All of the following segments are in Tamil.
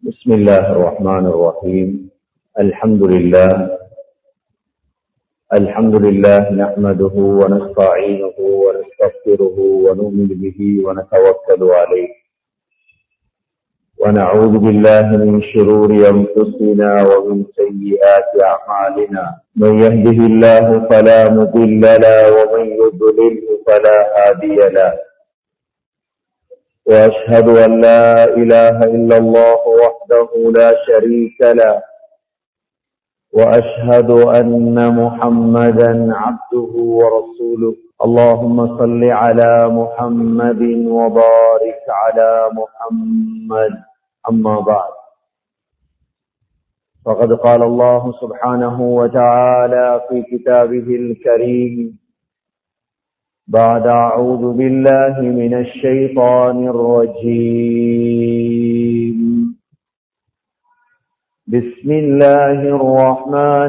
بسم الله الرحمن الرحيم الحمد لله الحمد لله نحمده ونستعينه ونستغفره ونؤمن به ونتوكل عليه ونعوذ بالله من شرور انفسنا ومن سيئات اعمالنا من يهده الله فلا مضل له ومن يضلله فلا هادي له واشهد ان لا اله الا الله وحده لا شريك له واشهد ان محمدا عبده ورسوله اللهم صل على محمد وبارك على محمد اما بعد فقد قال الله سبحانه وتعالى في كتابه الكريم بعد أعوذ بالله من الشيطان الرجيم بسم الله الرحمن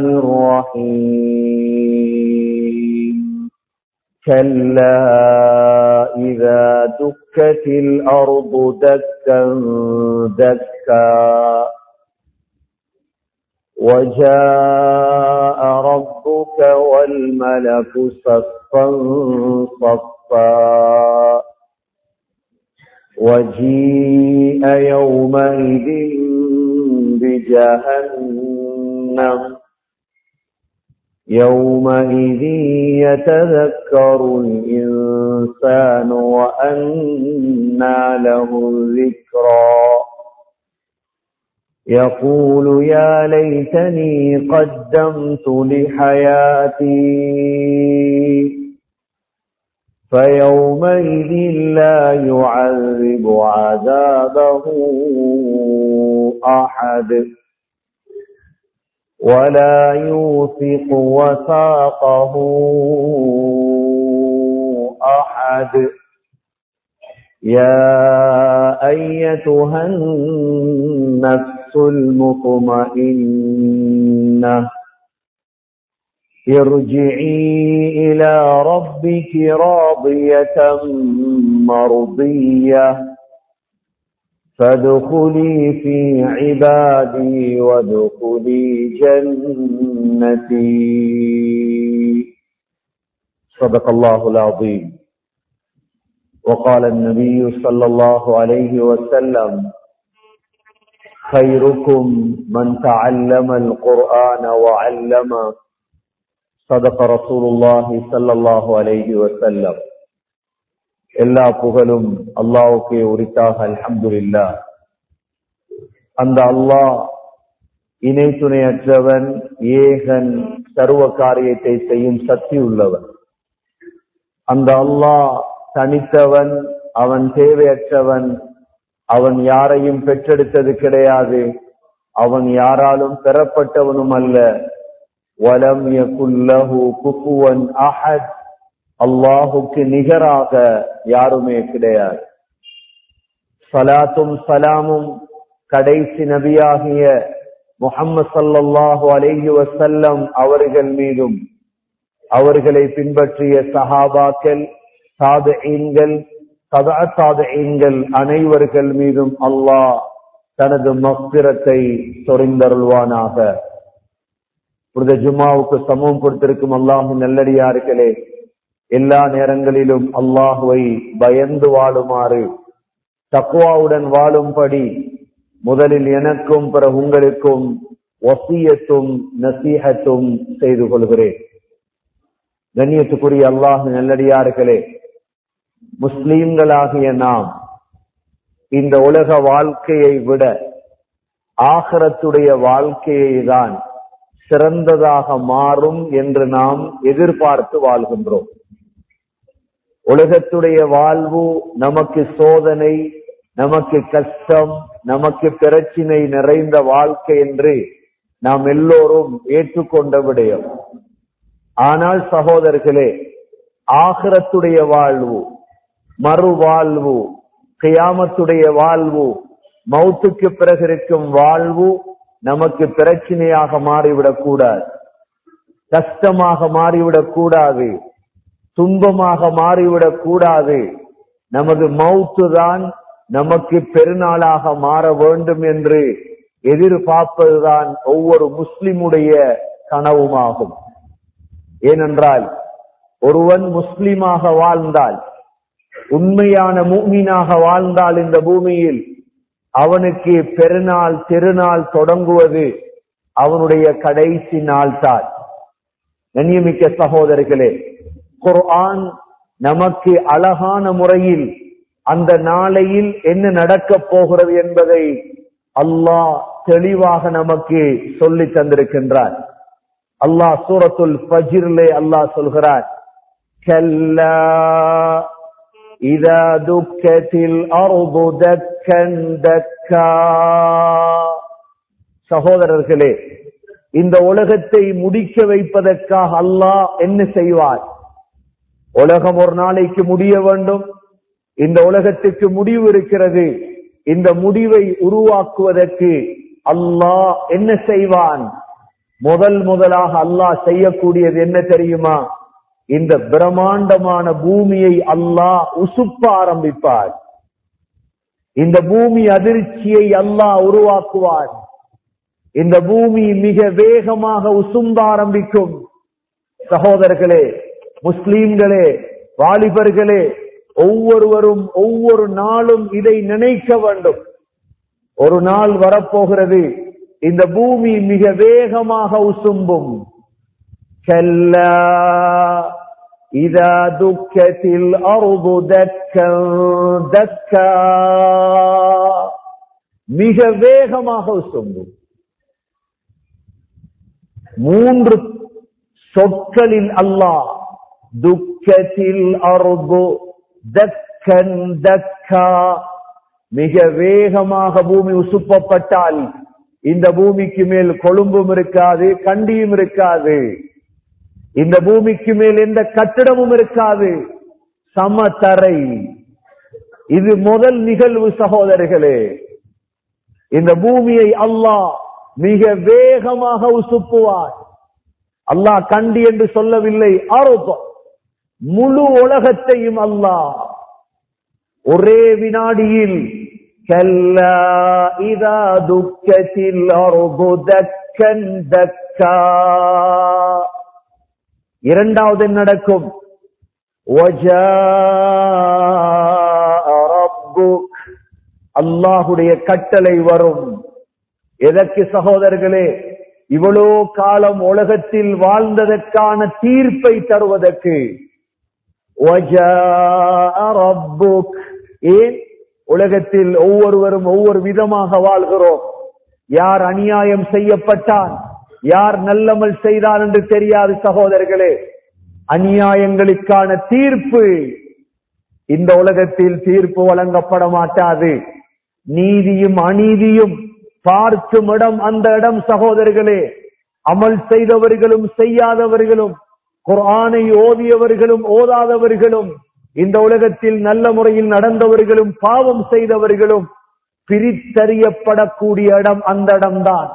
الرحيم كلا إذا دكت الأرض دكا دكا وجاء ربك والملك صفا صفا وجيء يومئذ بجهنم يومئذ يتذكر الإنسان وأنى له الذكرى يقول يا ليتني قدمت لحياتي فيومئذ لا يعذب عذابه أحد ولا يوثق وثاقه أحد يا أيتها النفس المطمئنة ارجعي إلى ربك راضية مرضية فادخلي في عبادي وادخلي جنتي صدق الله العظيم وقال النبي صلى الله عليه وسلم خيركم من تعلم القرآن وعلم صدق رسول الله صلى الله عليه وسلم எல்லா புகழும் அல்லாவுக்கே உரித்தாக அல்ஹம்துலில்லா அந்த அல்லாஹ் இணை துணையற்றவன் ஏகன் சர்வ காரியத்தை செய்யும் சக்தி உள்ளவன் அந்த அல்லாஹ் தனித்தவன் அவன் தேவையற்றவன் அவன் யாரையும் பெற்றெடுத்தது கிடையாது அவன் யாராலும் பெறப்பட்டவனும் அல்ல வலம் யகுல்லஹு குஃபுவன் அஹத் அல்லாஹுக்கு நிகராக யாருமே கிடையாது சலாத்தும் சலாமும் கடைசி நபியாகிய முகம்மது சல்லல்லாஹு அலைஹி வசல்லம் அவர்கள் மீதும் அவர்களை பின்பற்றிய சஹாபாக்கள் சாதஈன்கள் சதா சாதஈன்கள் அனைவர்கள் மீதும் அல்லாஹ் தனது மஸ்திரத்தை சொரிந்தருள்வானாக புனித ஜும்மாவுக்கு சமூகம் கொடுத்திருக்கும் அல்லாஹு நல்லடியார்களே எல்லா நேரங்களிலும் அல்லாஹுவை பயந்து வாழுமாறு தக்குவாவுடன் வாழும்படி முதலில் எனக்கும் பிறகு உங்களுக்கும் வசியத்தும் நசீகத்தும் செய்து கொள்கிறேன் கண்ணியத்துக்குரிய அல்லாஹு நல்லடியார்களே முஸ்லீம்களாகிய நாம் இந்த உலக வாழ்க்கையை விட ஆகரத்துடைய வாழ்க்கையை தான் சிறந்ததாக மாறும் என்று நாம் எதிர்பார்த்து வாழ்கின்றோம் உலகத்துடைய வாழ்வு நமக்கு சோதனை நமக்கு கஷ்டம் நமக்கு பிரச்சினை நிறைந்த வாழ்க்கை என்று நாம் எல்லோரும் ஏற்றுக்கொண்ட விடயம் ஆனால் சகோதரர்களே ஆகிரத்துடைய வாழ்வு மறு வாழ்வு கியாமத்துடைய வாழ்வு மௌத்துக்கு பிறகு இருக்கும் வாழ்வு நமக்கு பிரச்சனையாக மாறிவிடக் கூடாது கஷ்டமாக மாறிவிடக் கூடாது துன்பமாக மாறிவிடக் கூடாது நமது மௌத்து தான் நமக்கு பெருநாளாக மாற வேண்டும் என்று எதிர்பார்ப்பதுதான் ஒவ்வொரு முஸ்லிமுடைய கனவுமாகும் ஏனென்றால் ஒருவன் முஸ்லிமாக வாழ்ந்தால் உண்மையான மூமீனாக வாழ்ந்தால் இந்த பூமியில் அவனுக்கு பெருநாள் திருநாள் தொடங்குவது அவனுடைய கடைசி நாள் தான் கண்ணியமிக்க சகோதரர்களே குர்ஆன் நமக்கு அழகான முறையில் அந்த நாளையில் என்ன நடக்கப் போகிறது என்பதை அல்லாஹ் தெளிவாக நமக்கு சொல்லி தந்திருக்கின்றார் அல்லாஹ் சூரத்துல் ஃபஜ்ரிலே அல்லாஹ் சொல்கிறார் கல்லா இதா துக்கத்தில் அர்து தக்கன் தக்கா சகோதரர்களே இந்த உலகத்தை முடிக்க வைப்பதற்காக அல்லாஹ் என்ன செய்வார் உலகம் ஒரு நாளைக்கு முடிய வேண்டும் இந்த உலகத்துக்கு முடிவு இருக்கிறது இந்த முடிவை உருவாக்குவதற்கு அல்லாஹ் என்ன செய்வான் முதல் முதலாக அல்லாஹ் செய்யக்கூடியது என்ன தெரியுமா இந்த பிரம்மாண்டமான பூமியை அல்லாஹ் உசுப்ப ஆரம்பிப்பார் இந்த பூமி அதிர்ச்சியை அல்லாஹ் உருவாக்குவார் இந்த பூமி மிக வேகமாக உசும்ப ஆரம்பிக்கும் சகோதரர்களே முஸ்லீம்களே வாலிபர்களே ஒவ்வொருவரும் ஒவ்வொரு நாளும் இதை நினைக்க வேண்டும் ஒரு நாள் வரப்போகிறது இந்த பூமி மிக வேகமாக உசும்பும் كلا إذا دكت الأرض دكا دكا மிக வேகமாக உசும்பும் மூன்று சொற்களில் அல்லாஹ் துக்கத்தில் அருது தக்கன் தக்கா மிக வேகமாக பூமி உசுப்பப்பட்டால் இந்த பூமிக்கு மேல் கொழும்பும் இருக்காது கண்டியும் இருக்காது இந்த பூமிக்கு மேல் எந்த கட்டிடமும் இருக்காது சமதரை இது முதல் நிகழ்வு சகோதரர்களே இந்த பூமியை அல்லாஹ் மிக வேகமாக உசுப்புவார் அல்லாஹ் கண்டி என்று சொல்லவில்லை ஆரோப்பம் முழு உலகத்தையும் அல்லாஹ் ஒரே வினாடியில் கல்லா இதா துக்கத்தில் அருது தக்கன் தக்கா இரண்டாவது என்ன நடக்கும் அல்லாஹுடைய கட்டளை வரும் எதற்கு சகோதரர்களே இவ்வளோ காலம் உலகத்தில் வாழ்ந்ததற்கான தீர்ப்பை தருவதற்கு ஏன் உலகத்தில் ஒவ்வொருவரும் ஒவ்வொரு விதமாக வாழ்கிறோம் யார் அநியாயம் செய்யப்பட்டான் யார் நல்லமல் செய்தார் என்று தெரியாது சகோதரர்களே அநியாயங்களுக்கான தீர்ப்பு இந்த உலகத்தில் தீர்ப்பு வழங்கப்பட மாட்டாது நீதியும் அநீதியும் பார்க்கும் இடம் அந்த இடம் சகோதரர்களே அமல் செய்தவர்களும் செய்யாதவர்களும் குர்ஆனை ஓதியவர்களும் ஓதாதவர்களும் இந்த உலகத்தில் நல்ல முறையில் நடந்தவர்களும் பாவம் செய்தவர்களும் பிரித்தறியப்படக்கூடிய இடம் அந்த இடம்தான்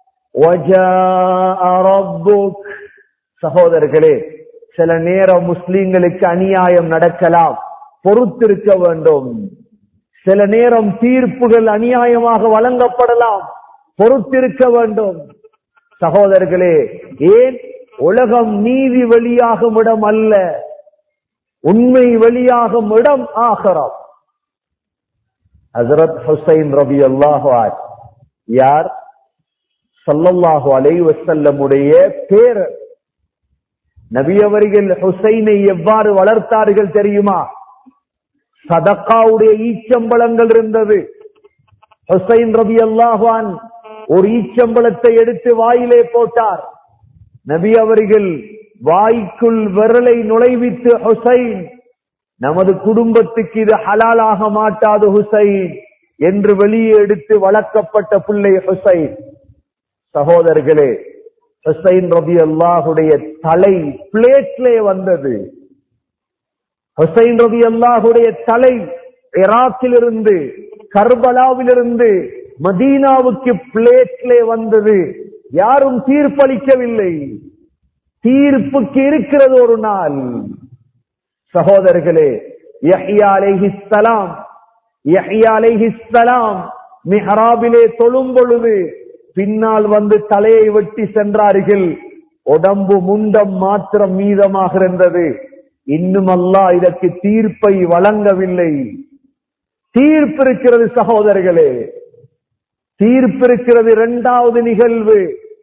சகோதரர்களே சில நேரம் முஸ்லிம்களுக்கு அநியாயம் நடக்கலாம் பொறுத்திருக்க வேண்டும் சில நேரம் தீர்ப்புகள் அநியாயமாக வழங்கப்படலாம் பொறுத்திருக்க வேண்டும் சகோதரர்களே ஏன் உலகம் நீதி வெளியாகும் இடம் அல்ல உண்மை வெளியாகும் இடம் ஆகரம் ஹசரத் ஹுசைன் ரபி அல்லாஹார் யார் சல்லல்லாஹு அலை வசல்லமுடைய பேரர் நபி அவர்கள் ஹுசைனை எவ்வாறு வளர்த்தார்கள் தெரியுமா சதக்காவுடைய ஈச்சம்பளங்கள் இருந்தது ஹுசைன் ரபி அல்லாஹான் ஒரு ஈச்சம்பளத்தை எடுத்து வாயிலே போட்டார் நபி அவர்கள் வாய்க்குள் விரலை நுழைவித்து ஹுசைன் நமது குடும்பத்துக்கு இது ஹலாலாக மாட்டாது ஹுசைன் என்று வெளியே எடுத்து வளர்க்கப்பட்ட பிள்ளை ஹுசைன் சகோதரர்களே ஹுசைன் ரபி அல்லாஹுடைய தலை பிளேட்லே வந்தது ஹுசைன் ரபி அல்லாஹுடைய தலை இராக்கிலிருந்து கர்பலாவிலிருந்து மதீனாவுக்கு பிளேட்லே வந்தது யாரும் தீர்ப்பளிக்கவில்லை தீர்ப்புக்கு இருக்கிறது ஒரு நாள் சகோதரர்களே யஹ்யா அலைஹிஸ்ஸலாம் யஹ்யா அலைஹிஸ்ஸலாம் மிஹராபிலே தொழும் பொழுது பின்னால் வந்து தலையை வெட்டி சென்றார்கள் உடம்பு முண்டம் மாத்திரம் மீதமாக இருந்தது இன்னும் அல்லாஹ் இதற்கு தீர்ப்பை வழங்கவில்லை தீர்ப்பு இருக்கிறது சகோதரர்களே தீர்ப்பு இருக்கிறது இரண்டாவது நிகழ்வு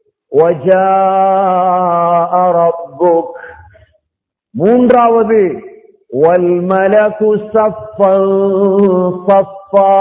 وَجَاءَ رَبُّكَ மூன்றாவது وَالْمَلَكُ صَفًّا صَفًّا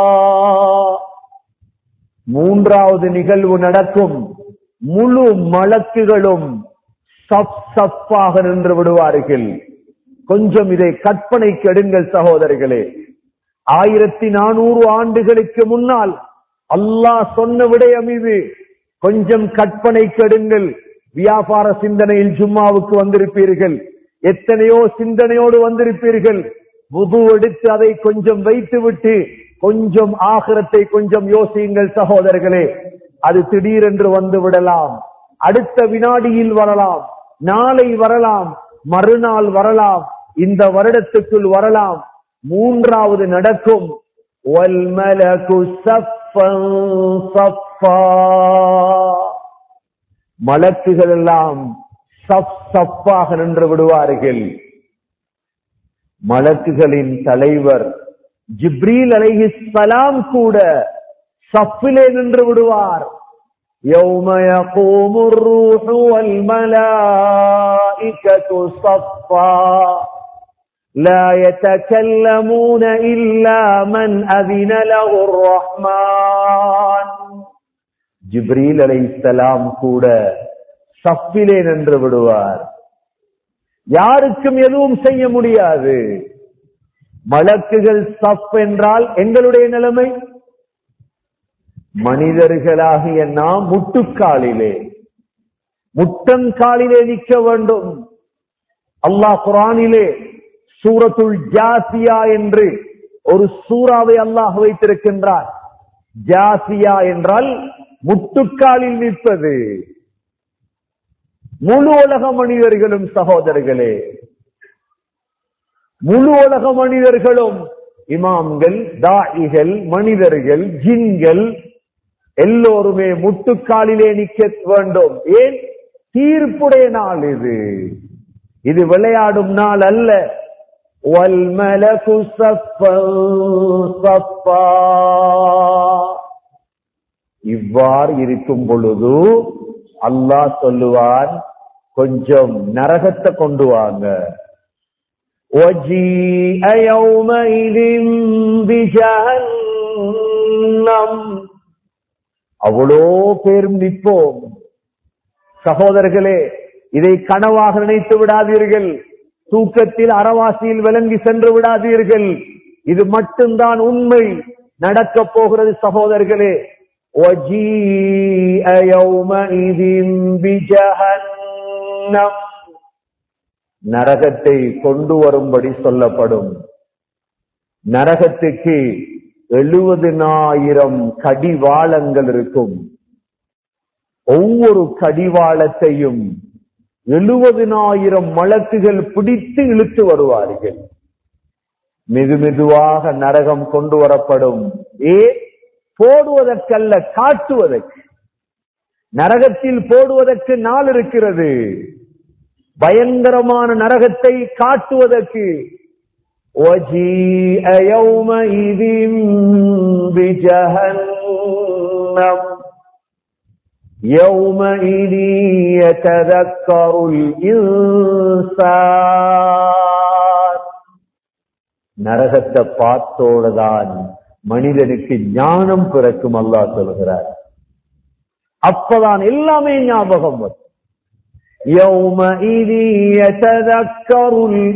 மூன்றாவது நிகழ்வு நடக்கும் முழு மலக்குகளும் சப் சப்பாக நின்று விடுவார்கள் கொஞ்சம் இதை கற்பனைக்கு எடுங்கள் சகோதரர்களே ஆயிரத்தி நானூறு ஆண்டுகளுக்கு முன்னால் அல்லாஹ் சொன்ன விடயம் இது கொஞ்சம் கற்பனை கெடுங்கள் வியாபார சிந்தனையில் ஜும்மாவுக்கு வந்திருப்பீர்கள் எத்தனையோ சிந்தனையோடு வந்திருப்பீர்கள் புது எடுத்து அதை கொஞ்சம் வைத்துவிட்டு கொஞ்சம் ஆகிரத்தை கொஞ்சம் யோசியுங்கள் சகோதரர்களே அது திடீரென்று வந்து விடலாம் அடுத்த வினாடியில் வரலாம் நாளை வரலாம் மறுநாள் வரலாம் இந்த வருடத்துக்குள் வரலாம் மூன்றாவது நடக்கும் وَالْمَلَكُ صَفًّا صَفًّا மலக்குகள் எல்லாம் சப் சப்பாக நின்று விடுவார்கள் மலக்குகளின் தலைவர் ஜிப்ரீல் அலைஹிஸ்ஸலாம் கூட சப்பிலே நின்று விடுவார் يوم يقوم الروح والملائكة صفا لا يتكلمون إلا من أذن له الرحمن ஜிப்ரீல் அலைஹிஸ்ஸலாம் கூட சப்பிலே நின்று விடுவார் யாருக்கும் எதுவும் செய்ய முடியாது மலக்குகள் சப் என்றால் எங்களுடைய நிலைமை மனிதர்களாகிய நாம் முட்டுக்காலிலே முட்டங்காலிலே நிற்க வேண்டும் அல்லாஹ் குரானிலே சூரத்துல் ஜாசியா என்று ஒரு சூறாவை அல்லாஹ் வைத்திருக்கின்றார் ஜாசியா என்றால் முட்டுக்காலில் நிற்பது முழு உலக மனிதர்களும் சகோதரர்களே முழு உலக மனிதர்களும் இமாம்கள் தாயிகள் மனிதர்கள் ஜின்கள் எல்லோருமே முட்டுக்காலிலே நிற்க வேண்டும் ஏன் தீர்ப்புடைய நாள் இது இது விளையாடும் நாள் அல்ல وَالْمَلَكُ صَفًّا صَفًّا இவ்வாறு இருக்கும் பொழுது அல்லாஹ் சொல்லுவான் கொஞ்சம் நரகத்தை கொண்டு வாங்க وَجِيءَ يَوْمَئِذٍ بِجَهَنَّمَ அவ்வளோ பேரும் நிற்போம் சகோதரர்களே இதை கனவாக நினைத்து விடாதீர்கள் தூக்கத்தில் அறவாசியில் விளங்கி சென்று விடாதீர்கள் இது மட்டும்தான் உண்மை நடக்க போகிறது சகோதரர்களே وَجِيءَ يَوْمَئِذٍ بِجَهَنَّمَ நரகத்தை கொண்டு வரும்படி சொல்லப்படும் நரகத்துக்கு எழுபதினாயிரம் கடிவாளங்கள் இருக்கும் ஒவ்வொரு கடிவாளத்தையும் எழுபதினாயிரம் மலக்குகள் பிடித்து இழுத்து வருவார்கள் மெது மெதுவாக நரகம் கொண்டு வரப்படும் ஏ போடுவதற்கல்ல காட்டுவதற்கு நரகத்தில் போடுவதற்கு நாள் இருக்கிறது பயங்கரமான நரகத்தை காட்டுவதற்கு وَجِيءَ يَوْمَئِذٍ بِجَهَنَّمَ يَوْمَئِذٍ يَتَذَكَّرُ الْإِنسَانُ நரகத்தை பார்த்தோடுதான் மனிதனுக்கு ஞானம் பிறக்கும் அல்லாஹ் சொல்கிறார் அப்பதான் எல்லாமே ஞாபகம் வரும் يومئذ يتذكر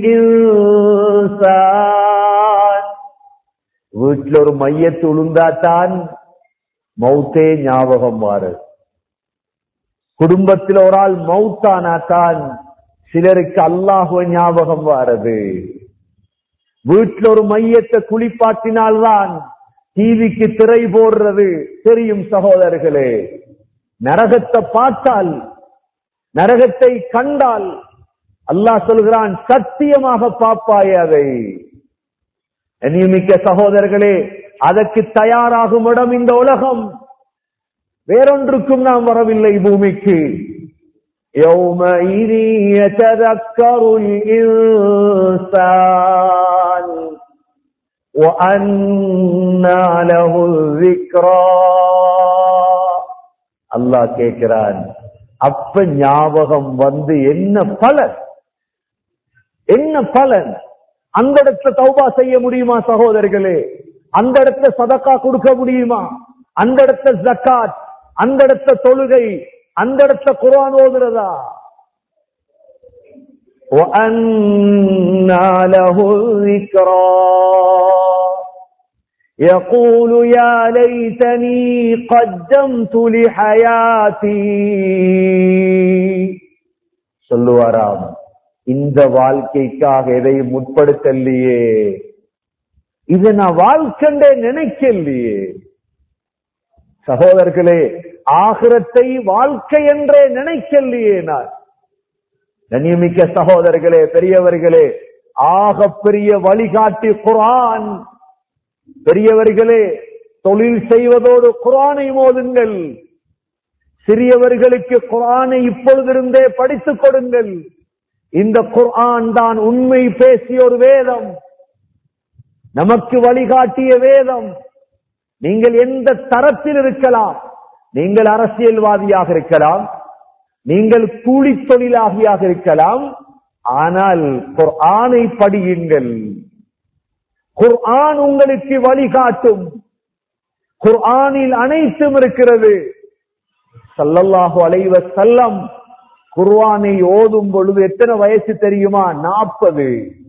الإنسان வீட்டில் ஒரு மையத்து உளுந்தாத்தான் மௌத்தே ஞாபகம் மாறுது குடும்பத்தில் ஒரு ஆள் மௌத்தானாத்தான் சிலருக்கு அல்லாஹுவ ஞாபகம் வாரது வீட்டில் ஒரு மையத்தை குளிப்பாட்டினால்தான் டிவிக்கு திரை போடுறது தெரியும் சகோதரர்களே நரகத்தை பார்த்தால் நரகத்தை கண்டால் அல்லாஹ் சொல்கிறான் சத்தியமாக பாப்பாய் அதை நியமிக்க சகோதரர்களே அதற்கு தயாராகும் இடம் இந்த உலகம் வேறொன்றுக்கும் நாம் வரவில்லை பூமிக்கு يومئذ يتذكر الإنسان وأنى له الذكرى அல்லாஹ் கேட்கிறான் அப்ப ஞாபகம் வந்து என்ன பலன் என்ன பலன் அந்த இடத்துல தௌபா செய்ய முடியுமா சகோதரர்களே அந்த இடத்துல சதக்கா கொடுக்க முடியுமா அந்த இடத்துல ஜக்காத் அந்த இடத்துல தொழுகை அந்த இடத்துல குர்ஆன் ஓதுறதா وأنى له الذكرى يقول يا ليتني قدمت لحياتي சொல்லுவாராம் இந்த வாழ்க்கைக்காக எதையும் முற்படுத்தலையே இதை நான் வாழ்க்கண்டே நினைக்கலையே சகோதரர்களே ஆகிரத்தை வாழ்க்கை என்றே நினைக்கலையே நான் கண்ணியமிக்க சகோதரர்களே பெரியவர்களே ஆக பெரிய வழிகாட்டி குரான் பெரியவர்களே தொழில் செய்வதோடு குரானை மோதுங்கள் சிறியவர்களுக்கு குரானை இப்பொழுதிருந்தே படித்துக் கொடுங்கள் இந்த குர்ஆன் தான் உண்மை பேசிய ஒரு வேதம் நமக்கு வழிகாட்டிய வேதம் நீங்கள் எந்த தரத்தில் இருக்கலாம் நீங்கள் அரசியல்வாதியாக இருக்கலாம் நீங்கள் கூலி தொழிலாகியாக இருக்கலாம் ஆனால் குர்ஆனை படியுங்கள் குர்ஆன் உங்களுக்கு வழிகாட்டும் குர்ஆனில் அனைத்தும் இருக்கிறது சல்லல்லாஹு அலைவ செல்லம் குர்ஆனை ஓதும் பொழுது எத்தனை வயசு தெரியுமா நாற்பது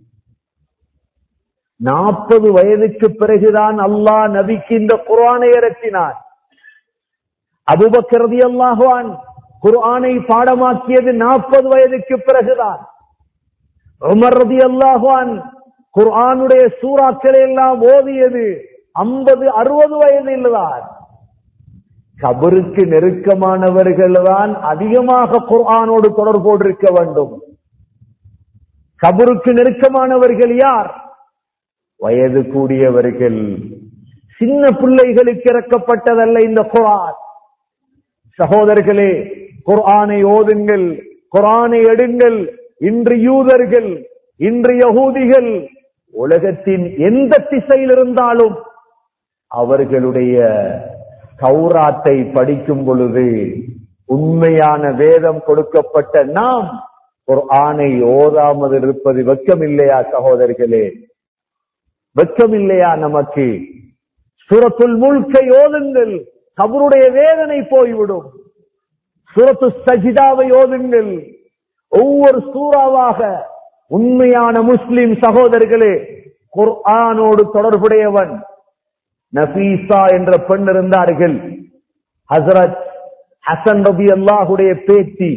நாற்பது வயதுக்கு பிறகுதான் அல்லாஹ் நபிக்கு இந்த குர்ஆனை இறக்கினான் அபுபக்கரதி அல்லாஹுவான் குர்ஆனை பாடமாக்கியது நாற்பது வயதுக்கு பிறகுதான் உமர் ரதி அல்லாஹுவான் குர்ஆனுடைய சூறாக்களை எல்லாம் ஓதியது ஐம்பது அறுபது வயதில் தான் கபருக்கு நெருக்கமானவர்கள் தான் அதிகமாக குர்ஆனோடு தொடர்போடு இருக்க வேண்டும் கபருக்கு நெருக்கமானவர்கள் யார் வயது கூடியவர்கள் சின்ன பிள்ளைகளுக்கு இறக்கப்பட்டதல்ல இந்த குர்ஆன் சகோதரர்களே குர்ஆனை ஓதுங்கள் குர்ஆனை எடுங்கள் இன்று யூதர்கள் இன்று யகூதிகள் உலகத்தின் எந்த திசையில் இருந்தாலும் அவர்களுடைய கௌராத்தை படிக்கும் பொழுது உண்மையான வேதம் கொடுக்கப்பட்ட நாம் ஒரு ஆணை ஓதாமல் இருப்பது வெக்கமில்லையா சகோதரர்களே வெக்கமில்லையா நமக்கு சுரத்துல் முழுக்கை ஓதுங்கள் கபருடைய வேதனை போய்விடும் சுரத்து சஜிதாவை ஓதுங்கள் ஒவ்வொரு சூறாவாக உண்மையான முஸ்லிம் சகோதரர்களே குர்ஆனோடு தொடர்புடையவன் நபீசா என்ற பெண் இருந்தார்கள் ஹசரத் ஹசன் ரபி அல்லாஹுடைய பேத்தி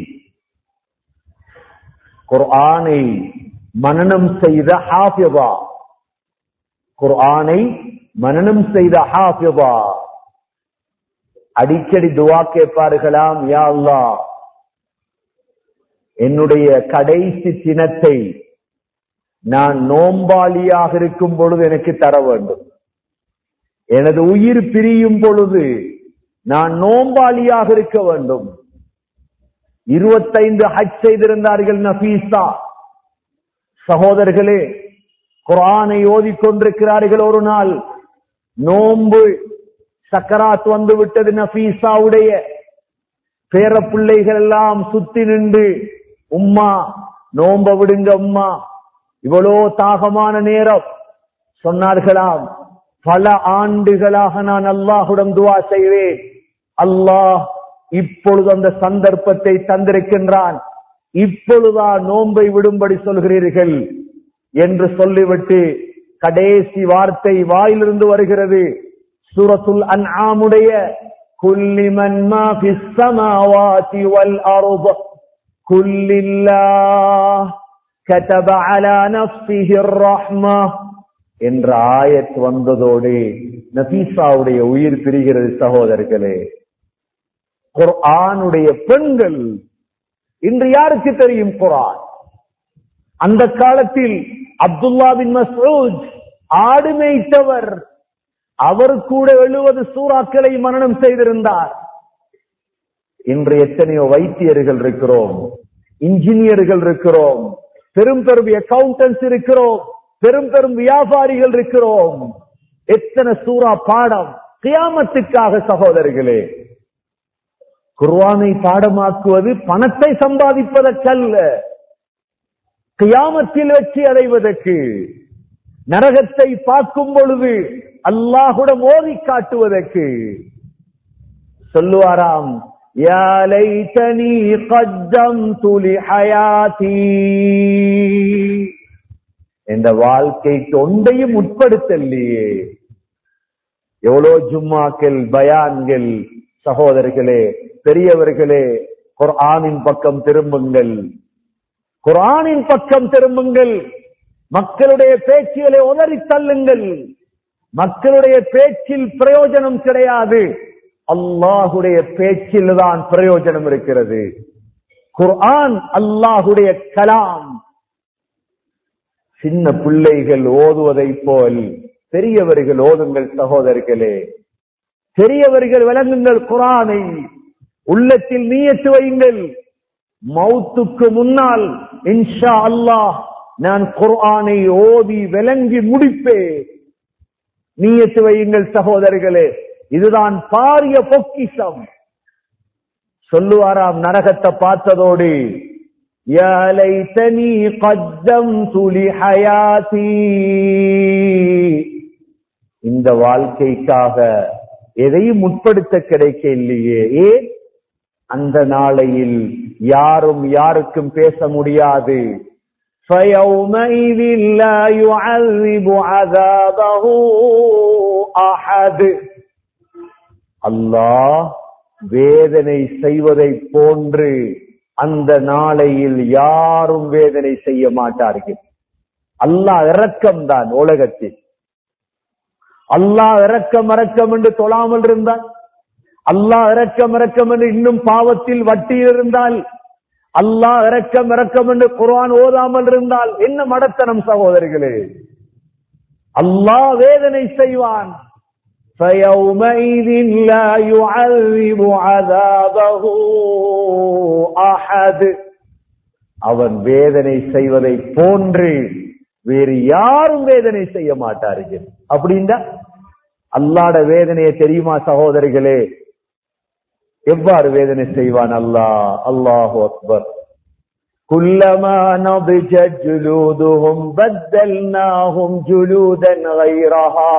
குர்ஆனை மனனம் செய்த ஹாஃபிபா குர்ஆனை மனனம் செய்த ஹாஃபிபா அடிக்கடி துவா கேட்பார்களாம் யா அல்லாஹ் என்னுடைய கடைசி தினத்தை நான் நோம்பாளியாக இருக்கும் பொழுது எனக்கு தர வேண்டும் எனது உயிர் பிரியும் பொழுது நான் நோம்பாளியாக இருக்க வேண்டும் இருபத்தைந்து ஹஜ் செய்திருந்தார்கள் நபீசா சகோதரர்களே குரானை ஓதிக்கொண்டிருக்கிறார்கள் ஒரு நாள் நோன்பு சக்கராத் வந்து விட்டது நபீசாவுடைய பேர பிள்ளைகள் எல்லாம் சுத்தி நின்று உம்மா நோம்ப விடுங்க உம்மா இவ்வளோ தாகமான நேரம் சொன்னார்களாம் பல ஆண்டுகளாக நான் அல்லாஹுடன் துவா செய்வேன் அல்லாஹ் இப்பொழுது அந்த சந்தர்ப்பத்தை தந்திருக்கின்றான் இப்பொழுதா நோன்பை விடும்படி சொல்கிறீர்கள் என்று சொல்லிவிட்டு கடைசி வார்த்தை வாயிலிருந்து வருகிறது சூரத்துல் அன்ஆமுடைய குல்லிமன் மா ஃபிஸ் ஸமாவாதி வல் அர்ض குல்லில்லாஹ் كتب على نفسه الرحمه என்ற ஆயத் வந்ததோடு நபீசாவுடைய உயிர் பிரிகிறது சகோதரர்களே குர்ஆனுடைய பெண்கள் இன்று யாருக்கு தெரியும் குர்ஆன் அந்த காலத்தில் அப்துல்லா பின் மசூத் ஆடு மேய்த்தவர் அவர் கூட எழுபது சூறாக்களை மரணம் செய்திருந்தார் இன்று எத்தனையோ வைத்தியர்கள் இருக்கிறோம் இன்ஜினியர்கள் இருக்கிறோம் பெரும் பெரும் அக்கௌண்டன்ஸ் இருக்கிறோம் பெரும் பெரும் வியாபாரிகள் இருக்கிறோம் எத்தனை சூறா பாடம் கியாமத்துக்காக சகோதரர்களே குர்வானை பாடமாக்குவது பணத்தை சம்பாதிப்பதற்கல்ல கியாமத்தில் வெற்றி அடைவதற்கு நரகத்தை பார்க்கும் பொழுது அல்லாஹுடன் மோதி காட்டுவதற்கு சொல்லுவாராம் யா லைதனி கத்தம்து லிஹயாதி இந்த வாழ்க்கைக்கு ஒன்றையும் உட்படுத்தலையே எவ்வளோ ஜும்மாக்கள் பயான்கள் சகோதரர்களே பெரியவர்களே குர்ஆனின் பக்கம் திரும்புங்கள் குர்ஆனின் பக்கம் திரும்புங்கள் மக்களுடைய பேச்சுகளை உதறி தள்ளுங்கள் மக்களுடைய பேச்சில் பிரயோஜனம் கிடையாது அல்லாஹுடைய பேச்சில் தான் பிரயோஜனம் இருக்கிறது குர்ஆன் அல்லாஹுடைய கலாம் சின்ன பிள்ளைகள் ஓதுவதை போல் பெரியவர்கள் ஓதுங்கள் சகோதரர்களே பெரியவர்கள் விளங்குங்கள் குரானை உள்ளத்தில் நீயத்து வையுங்கள் மௌத்துக்கு முன்னால் இன்ஷா அல்லாஹ் நான் குர்ஆனை ஓதி விளங்கி முடிப்பேன் நீயத்து வையுங்கள் சகோதரர்களே இதுதான் பாரிய பொக்கிஷம் சொல்லுவாராம் நரகத்தை பார்த்ததோடு يا ليتني قدمت لحياتي இந்த வாழ்க்கைக்காக எதையும் முற்படுத்த கிடைக்க இல்லையே ஏன் அந்த நாளையில் யாரும் யாருக்கும் பேச முடியாது فيومئذ لا يعذب عذابه أحد அல்லாஹ் வேதனை செய்வதை போன்று அந்த நாளையில் யாரும் வேதனை செய்ய மாட்டார்கள் அல்லாஹ் இரக்கம் தான் உலகத்தில் அல்லாஹ் இரக்கம் இரக்கம் என்று தொழாமல் இருந்தால் அல்லாஹ் இரக்கம் இரக்கம் என்று இன்னும் பாவத்தில் வட்டியில் இருந்தால் அல்லாஹ் இரக்கம் இரக்கம் என்று குர்ஆன் ஓதாமல் இருந்தால் என்ன மடத்தனம் சகோதரிகளே அல்லாஹ் வேதனை செய்வான் فيومئذ لا يعذب عذابه أحد அவன் வேதனை செய்வதை போன்று வேறு யாரும் வேதனை செய்ய மாட்டார்கள் அப்படின்னா அல்லாட வேதனையை தெரியுமா சகோதரிகளே எவ்வாறு வேதனை செய்வான் அல்லாஹ் அல்லாஹு அக்பர் كلما نضجت جلودهم بدلناهم جلودا غيرها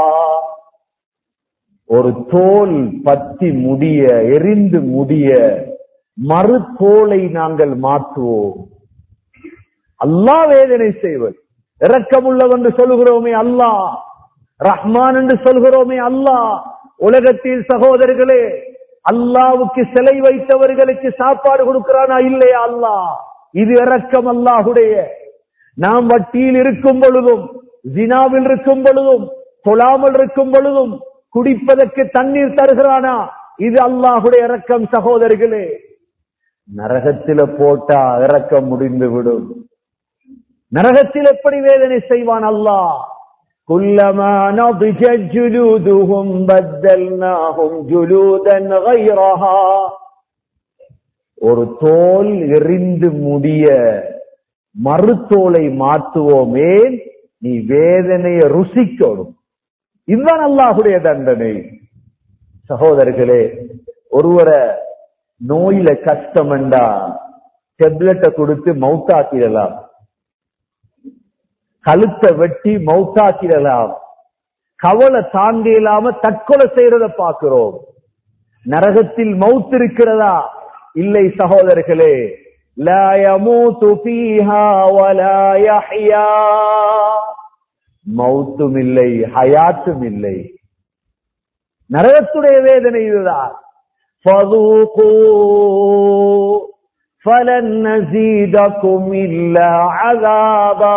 ஒரு தோல் பத்தி முடிய எரிந்து முடிய மறு தோலை நாங்கள் மாற்றுவோம் அல்லாஹ் வேதனை செய்வது இரக்கமுள்ளவன் என்று சொல்கிறோமே அல்லாஹ் ரஹ்மான் என்று சொல்கிறோமே அல்லாஹ் உலகத்தில் சகோதரர்களே அல்லாவுக்கு சிலை வைத்தவர்களுக்கு சாப்பாடு கொடுக்கிறானா இல்லையா அல்லாஹ் இது இரக்கம் அல்லாஹுடைய நாம் வட்டியில் இருக்கும் பொழுதும் ஜினாவில் இருக்கும் பொழுதும் தொழாமல் இருக்கும் பொழுதும் குடிப்பதற்கு தண்ணீர் தருகிறானா இது அல்லாஹுடைய இரக்கம் சகோதரிகளே நரகத்தில போட்டா இறக்கம் முடிந்து விடும் நரகத்தில் எப்படி வேதனை செய்வான் அல்லாஹ் كلما نضجت جلودهم بدلناهم جلودا غيرها ஒரு தோல் எரிந்து முடிய மறுத்தோலை மாற்றுவோமே நீ வேதனையை ருசிக்கணும் இதுதான் அல்லாஹுடைய தண்டனை சகோதரர்களே ஒருவரை நோயில கஷ்டம்டா டெப்லெட்டை கொடுத்து மவுத்தாக்கிடலாம் கழுத்தை வெட்டி மவுத்தாக்கிடலாம் கவலை தாங்க இல்லாம தற்கொலை செய்யறத பார்க்கிறோம் நரகத்தில் மவுத் இருக்கிறதா இல்லை சகோதரர்களே لا يموت فيها ولا يحيا மௌத்தும் இல்லை ஹயாத்தும் இல்லை நரகத்துடைய வேதனை இதுதான் فذوقوا فلن نزيدكم إلا عذابا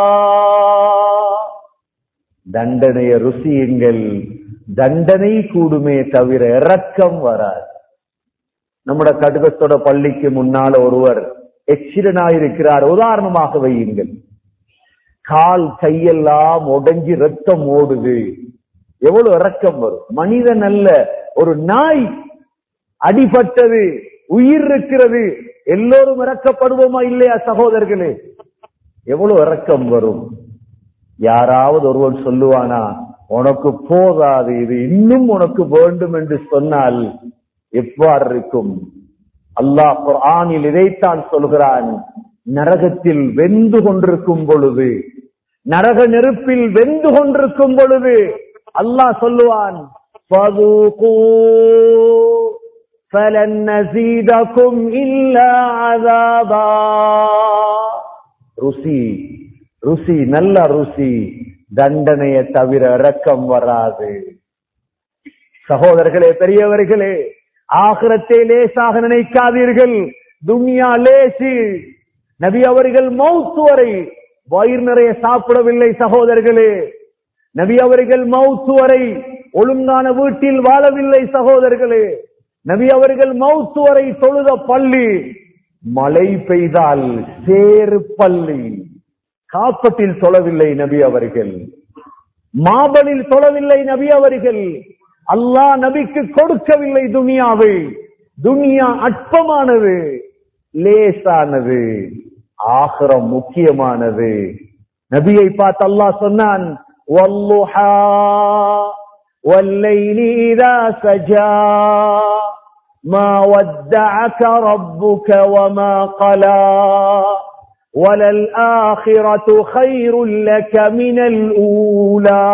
தண்டனையை ருசியுங்கள் தண்டனை கூடுமே தவிர இரக்கம் வராது நம்முடைய கடுகத்தோட பள்ளிக்கு முன்னால ஒருவர் எக்ஸிடனாயிருக்கிறார் உதாரணமாக வையுங்கள் கால் கையெல்லாம் உடைஞ்சி ரத்தம் ஓடுது எவ்வளவு இரக்கம் வரும் மனிதன் அல்ல ஒரு நாய் அடிபட்டது உயிர் இருக்கிறது எல்லோரும் இறக்கப்படுவோமா இல்லையா சகோதரர்களே எவ்வளவு இரக்கம் வரும் யாராவது ஒருவன் சொல்லுவானா உனக்கு போதாது இது இன்னும் உனக்கு வேண்டும் என்று சொன்னால் எவ்வாறு இருக்கும் அல்லாஹ் குர்ஆனில் இதைத்தான் சொல்கிறான் நரகத்தில் வெந்து கொண்டிருக்கும் பொழுது நரக நெருப்பில் வெந்து கொண்டிருக்கும் பொழுது அல்லாஹ் சொல்லுவான் فذوقوا فلن نزيدكم إلا عذابا ருசி ருசி நல்ல ருசி தண்டனையை தவிர இரக்கம் வராது சகோதரர்களே பெரியவர்களே ஆகிரத்தை லேசாக நினைக்காதீர்கள் துன்யா லேசி நபி அவர்கள் மௌத்து வரை வயிறு நிறைய சாப்பிடவில்லை சகோதரர்களே நபி அவர்கள் மௌத்து வரை ஒழுங்கான வீட்டில் வாழவில்லை சகோதரர்களே நபி அவர்கள் மௌத்து வரை தொழுத பள்ளி மழை பெய்தால் சேறு பள்ளி காப்பட்டில் தொழவில்லை நபி அவர்கள் மாபலில் தொழவில்லை நபி அவர்கள் அல்லாஹ் நபிக்கு கொடுக்கவில்லை துனியாவை துனியா அற்பமானது லேசானது ஆகிரம் முக்கியமானது நபியை பார்த்து அல்லாஹ் சொன்னான் "வல்லுஹா வல்லைலி இதா சஜா ما ودعك ربك وما قلى وللآخرة خير لك من الأولى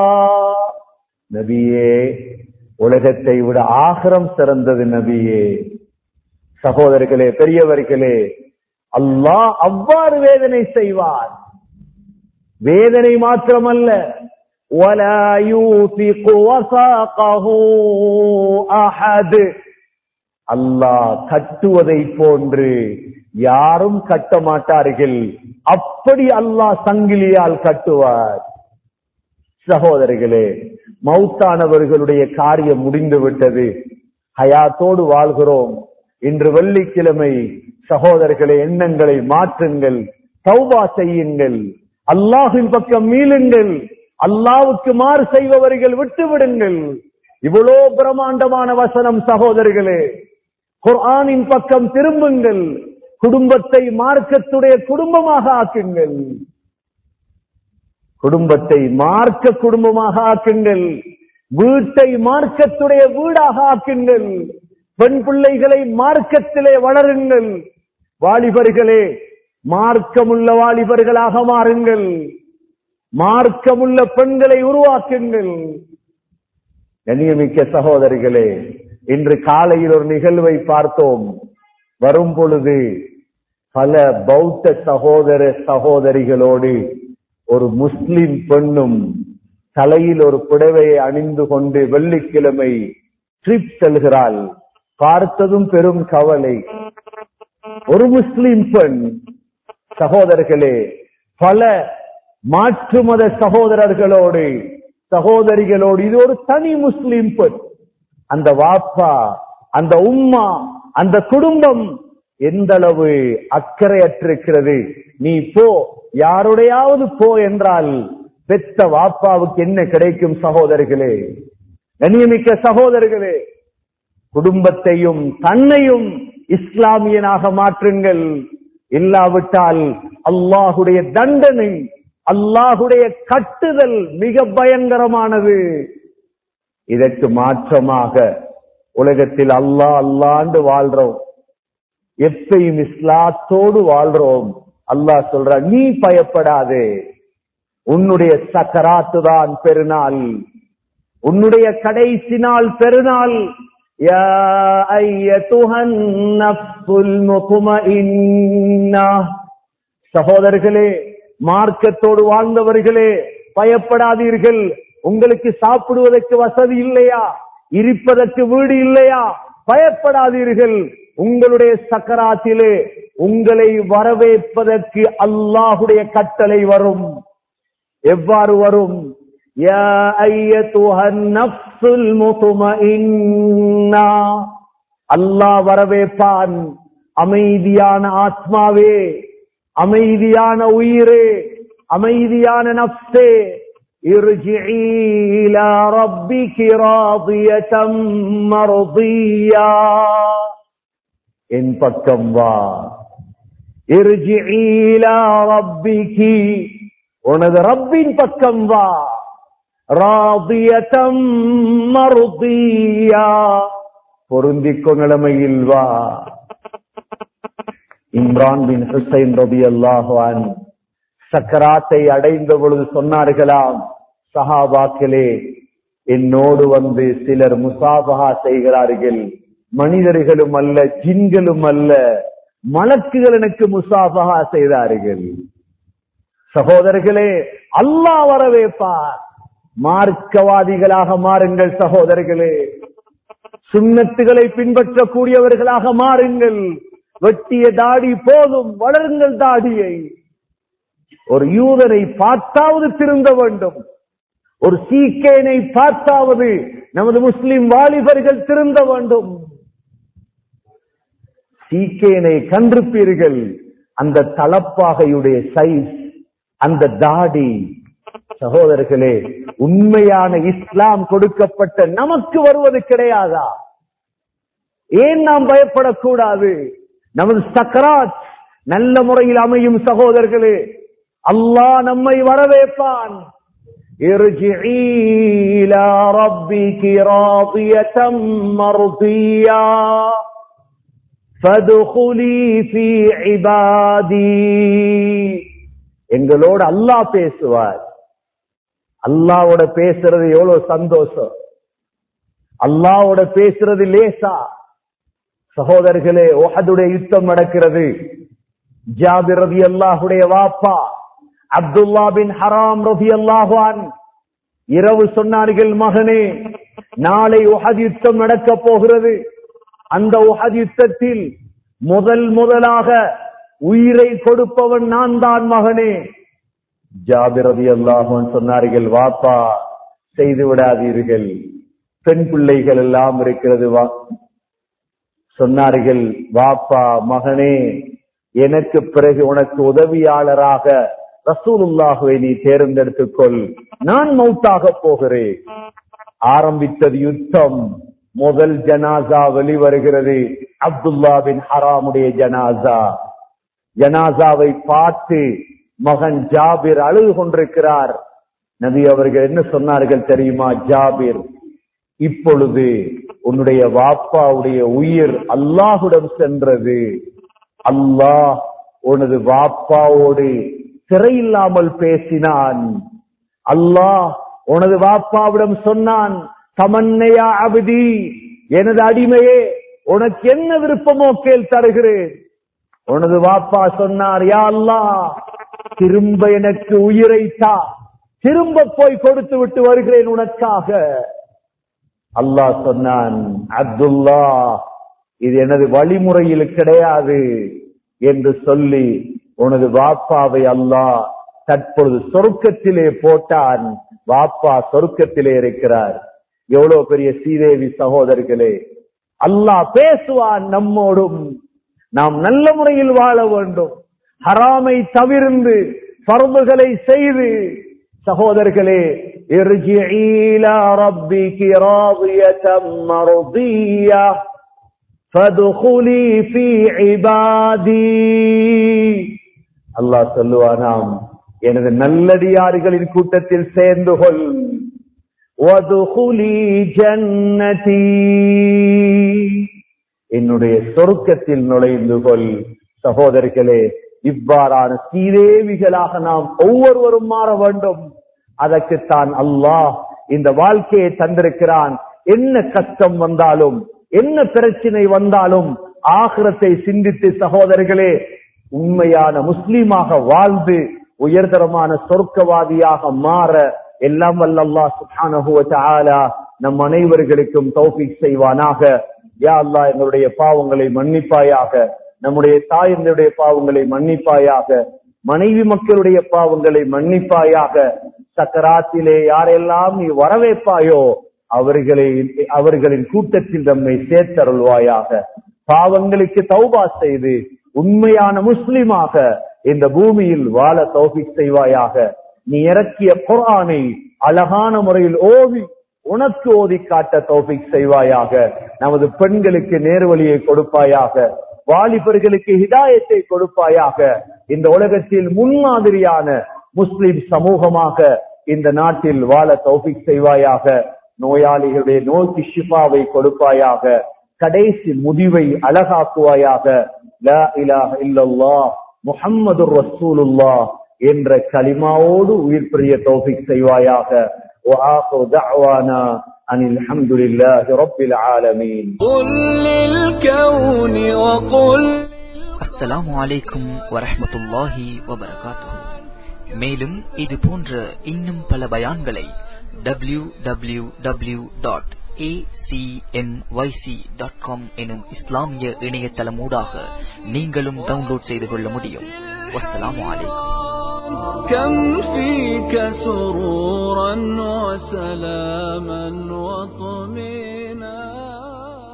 நபியே உலகத்தை விட ஆகிரம் சிறந்தது நபியே சகோதரர்களே பெரியவர்களே அல்லாஹ் அவ்வாறு வேதனை செய்வார் வேதனை மாத்திரமல்ல ولا يوثق وثاقه أحد அல்லாஹ் கட்டுவதை போன்று யாரும் கட்ட மாட்டார்கள் அப்படி அல்லாஹ் சங்கிலியால் கட்டுவார் சகோதரிகளே மௌத்தானவர்களுடைய காரியம் முடிந்து விட்டது ஹயாத்தோடு வாழ்கிறோம் இன்று வெள்ளிக்கிழமை சகோதரர்களே எண்ணங்களை மாற்றுங்கள் தௌபா செய்யுங்கள் அல்லாஹின் பக்கம் மீளுங்கள் அல்லாவுக்கு மாறு செய்பவர்கள் விட்டு விடுங்கள் இவ்வளோ பிரம்மாண்டமான வசனம் சகோதரர்களே குர்ஆனின் பக்கம் திரும்புங்கள் குடும்பத்தை மார்க்கத்துடைய குடும்பமாக ஆக்குங்கள் குடும்பத்தை மார்க்க குடும்பமாக ஆக்குங்கள் வீட்டை மார்க்கத்துடைய வீடாக ஆக்குங்கள் பெண் பிள்ளைகளை மார்க்கத்திலே வளருங்கள் வாலிபர்களே மார்க்கமுள்ள வாலிபர்களாக மாறுங்கள் மார்க்கமுள்ள பெண்களை உருவாக்குங்கள் கண்ணியமிக்க சகோதரிகளே இன்று காலையில் ஒரு நிகழ்வை பார்த்தோம் வரும் பொழுது பல பௌத்த சகோதர சகோதரிகளோடு ஒரு முஸ்லிம் பெண்ணும் தலையில் ஒரு புடவையை அணிந்து கொண்டு வெள்ளிக்கிழமை ட்ரிப் செல்கிறாள் பார்த்ததும் பெரும் கவலை ஒரு முஸ்லிம் பெண் சகோதரர்களே பல மாற்று மத சகோதரர்களோடு சகோதரிகளோடு இது ஒரு தனி முஸ்லிம் பெண் அந்த வாப்பா அந்த உம்மா அந்த குடும்பம் எந்த அளவு அக்கறையற்றிருக்கிறது நீ போ யாருடையாவது போ என்றால் பெத்த வாப்பாவுக்கு என்ன கிடைக்கும் சகோதரர்களே கண்ணியமிக்க சகோதரர்களே குடும்பத்தையும் தன்னையும் இஸ்லாமியனாக மாற்றுங்கள் இல்லாவிட்டால் அல்லாஹுடைய தண்டனை அல்லாஹுடைய கட்டுதல் மிக பயங்கரமானது இதற்கு மாற்றமாக உலகத்தில் அல்லாஹ் அல்லாண்டு வாழ்றோம் எப்பையும் இஸ்லாத்தோடு வாழ்றோம் அல்லாஹ் சொல்ற நீ பயப்படாதே உன்னுடைய சக்கராத்து தான் பெருநாள் உன்னுடைய கடைசி நாள் பெருநாள் யா ஐயத்துஹன் நஃப்ஸுல் முத்மஇன்னா சகோதரர்களே மார்க்கத்தோடு வாழ்ந்தவர்களே பயப்படாதீர்கள் உங்களுக்கு சாப்பிடுவதற்கு வசதி இல்லையா இருப்பதற்கு வீடு இல்லையா பயப்படாதீர்கள் உங்களுடைய சக்கராத்திலே உங்களை வரவேற்பதற்கு அல்லாஹுடைய கட்டளை வரும் எவ்வாறு வரும் யா ஐயத்துஹன் நஃப்ஸுல் முத்மஇன்னா அல்லாஹ் வரவேற்பான் அமைதியான ஆத்மாவே அமைதியான உயிரே அமைதியான நப்சே ارجعي إلى ربك راضية مرضية என் பக்கம் வா ارجعي إلى ربك உனது ரப்பின் பக்கம் வா ராதியதம் மர்தியா பொருந்திக்கோ நிலைமையில் வா இம்ரான் பின் ஹுசைன் ரபி அல்லாஹான் சக்கராத்தை அடைந்த பொழுது சொன்னார்களாம் சஹாபாக்களே என்னோடு வந்து சிலர் முசாபகா செய்கிறார்கள் மனிதர்களும் அல்ல ஜின்களும் அல்ல மலக்குகள் எனக்கு முசாபகா செய்தார்கள் சகோதரர்களே அல்லாஹ் வரவேற்பார் மார்க்கவாதிகளாக மாறுங்கள் சகோதரர்களே சுண்ணத்துகளை பின்பற்றக்கூடியவர்களாக மாறுங்கள் வெட்டிய தாடி போதும் வளருங்கள் தாடியை ஒரு யூதனை பார்த்தாவது திருந்த வேண்டும் ஒரு சீக்கேனை பார்த்தாவது நமது முஸ்லிம் வாலிபர்கள் திருந்த வேண்டும் சீக்கேனை கன்றுப்பீர்கள் அந்த தலப்பாகையுடைய சைஸ் அந்த தாடி சகோதரர்களே உண்மையான இஸ்லாம் கொடுக்கப்பட்ட நமக்கு வருவது கிடையாதா ஏன் நாம் பயப்படக்கூடாது நமது சக்கராத் நல்ல முறையில் அமையும் சகோதரர்களே அல்லாஹ் நம்மை வரவேற்பான் ارجعي إلى ربك راضية مرضية فادخلي في عبادي எங்களோட அல்லாஹ் பேசுவார் அல்லாவோட பேசுறது எவ்வளவு சந்தோஷம் அல்லாவோட பேசுறது லேசா சகோதரர்களே ஓஹதுடைய யுத்தம் நடக்கிறது ஜாபிர் ரவி அல்லாஹுடைய வாப்பா அப்துல்லா பின் ஹராம் ரவி அல்லாஹான் இரவு சொன்னார்கள் மகனே நாளை உஹத் யுத்தம் நடக்க போகிறது அந்த உஹத் யுத்தத்தில் முதல் முதலாக உயிரை கொடுப்பவன் நான் தான் மகனே ஜாபிர் ரவி அல்லாஹான் சொன்னார்கள் வாப்பா செய்து விடாதீர்கள் பெண் பிள்ளைகள் எல்லாம் இருக்கிறது வா சொன்னார்கள் வாப்பா மகனே எனக்கு பிறகு உனக்கு உதவியாளராக ரசூலுல்லாஹுவை நீ தேர்ந்தெடுத்துக்கொள் நான் மௌத்தாக போகிறேன் ஆரம்பித்தது யுத்தம் முதல் ஜனாசா வெளிவருகிறது அப்துல்லா பின் ஹராமுடைய ஜனாசா ஜனாசாவை பார்த்து மகன் ஜாபிர் அழுது கொண்டிருக்கிறார் நபி அவர்கள் என்ன சொன்னார்கள் தெரியுமா ஜாபிர் இப்பொழுது உன்னுடைய வாப்பாவுடைய உயிர் அல்லாஹுடன் சென்றது அல்லாஹ் உனது வாப்பாவோடு சிறையில்லாமல் பேசினான் அல்லாஹ் உனது வாப்பாவிடம் சொன்னான் தமன்னையா அபதி எனது அடிமையே உனக்கு என்ன விருப்பமோ கேள் தருகிறேன் உனது வாப்பா சொன்னார் யா அல்லாஹ் திரும்ப எனக்கு உயிரை தா திரும்ப போய் கொடுத்து விட்டு வருகிறேன் உனக்காக அல்லாஹ் சொன்னான் அப்துல்லா இது எனது வழிமுறையில் கிடையாது என்று சொல்லி உனது வாப்பாவை அல்லாஹ் தற்பொழுது சொர்க்கத்திலே போட்டான் வாப்பா சொர்க்கத்திலே இருக்கிறார் எவ்வளவு பெரிய சீதேவி சகோதரர்களே அல்லாஹ் பேசுவான் நம்மோடும் நாம் நல்ல முறையில் வாழ வேண்டும் ஹராமை தவிர்ந்து பரும்புகளை செய்து சகோதரர்களே ارجعي إلى ربك راضية مرضية فادخلي في عبادي அல்லாஹ் சொல்லுவானாம் எனது நல்லடியார்களின் கூட்டத்தில் சேர்ந்து கொள் وَادْخُلِي جَنَّتِي என்னுடைய சொர்க்கத்தில் நுழைந்து கொள் சகோதரர்களே இவ்வாறான சீதேவிகளாக நாம் ஒவ்வொருவரும் மாற வேண்டும் அதற்குத்தான் அல்லாஹ் இந்த வாழ்க்கையை தந்திருக்கிறான் என்ன கஷ்டம் வந்தாலும் என்ன பிரச்சனை வந்தாலும் ஆகிரத்தை சிந்தித்து சகோதரர்களே உண்மையான முஸ்லீமாக வாழ்ந்து உயர்தரமான சொர்க்கவாதியாக மாற எல்லாம் வல்ல அல்லாஹ் சுப்ஹானஹு வ தஆலா நம் அனைவர்களுக்கும் தௌஃபீக் செய்வானாக யா அல்லாஹ் எங்களுடைய பாவங்களை மன்னிப்பாயாக நம்முடைய தாயினுடைய பாவங்களை மன்னிப்பாயாக மனைவி மக்களுடைய பாவங்களை மன்னிப்பாயாக சக்கராத்திலே யாரெல்லாம் நீ வரவேற்பாயோ அவர்களை அவர்களின் கூட்டத்தில் நம்மை சேர்த்தருள்வாயாக பாவங்களுக்கு தௌபா செய்து உண்மையான முஸ்லிமாக இந்த பூமியில் வாழ தௌஃபிக் செய்வாயாக நீ இறக்கிய குர்ஆனை அழகான முறையில் ஓதி உனக்கு ஓதி காட்ட தௌஃபிக் செய்வாயாக நமது பெண்களுக்கு நேர்வழியை கொடுப்பாயாக வாலிபர்களுக்கு ஹிதாயத்தை கொடுப்பாயாக இந்த உலகத்தில் முன்மாதிரியான முஸ்லிம் சமூகமாக இந்த நாட்டில் வாழ தௌஃபிக் செய்வாயாக நோயாளிகளுடைய நோய்க்கு ஷிஃபாவை கொடுப்பாயாக கடைசி முடிவை அழகாக்குவாயாக லா இலாஹ இல்லல்லாஹ் முஹம்மதுர் ரசூலுல்லாஹ் என்ற கலிமாவோடு உயிர் பிரிய தௌஃபிக் செய்வாயாக وآخر دعوانا أن الحمد لله رب العالمين قل للكون وقل அஸ்ஸலாமு அலைக்கும் வரஹ்மத்துல்லாஹி வபரகாத்துஹு மேலும் இது போன்ற இன்னும் பல பயான்களை W W W dot dot com எனும் இஸ்லாமிய இணையதளமூடாக நீங்களும் டவுன்லோட் செய்து கொள்ள முடியும் வஸ்ஸலாமு அலைக்கும் كم فيك سرورا وسلاما وطمئنا